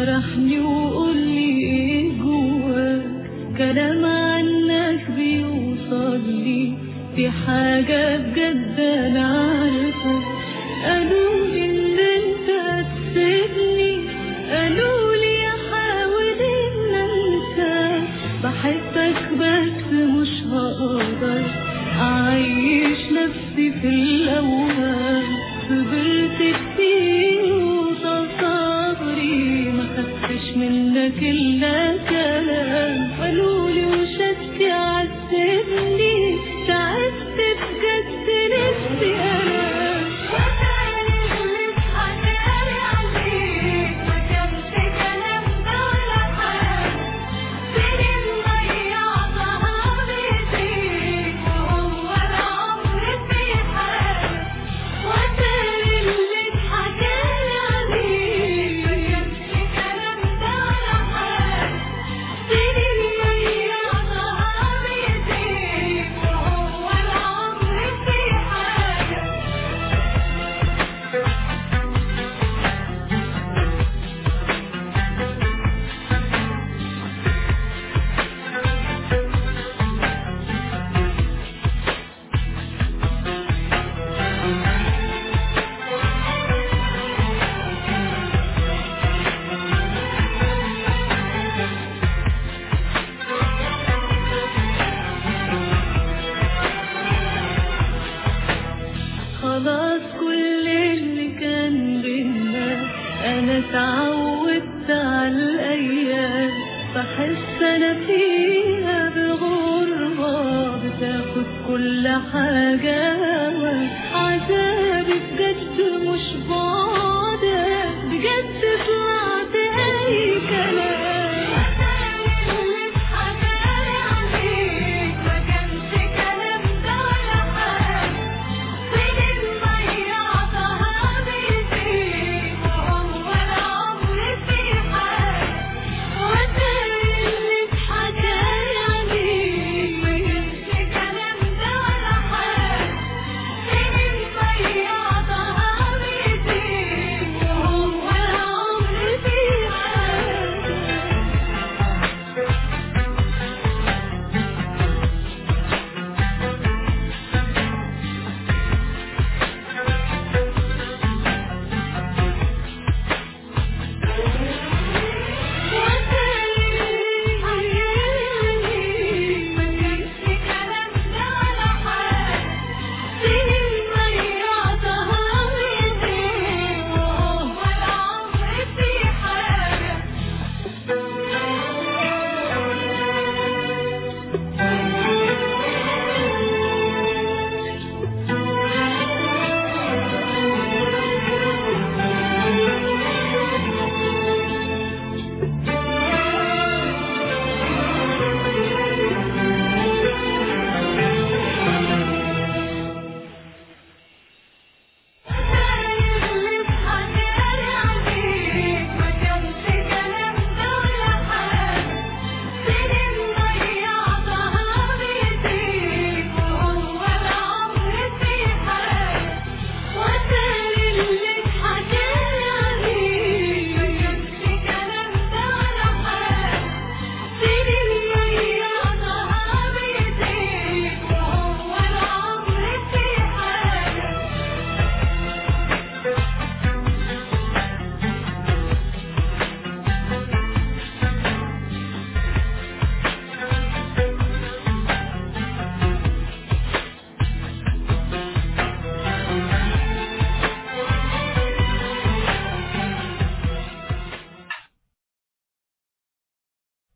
فرحني وقولي ايه جواك كلام عنك بيوصل لي في حاجة بجد انا عارفة قالوا لي ان انت هتسيبني قالوا لي احاول ان انساك بحبك بس مش هقدر اعيش نفسي في الاوهام صبرت كتير وتصابري ما خدتش منك الا كلام قالولي وشك عذبني تعبت بجد نفسي انام خلاص كل اللي كان بينا انا اتعودت على الايام بحس انا فيها بغربة بتاخد كل حاجة عذابي بجد مش بعد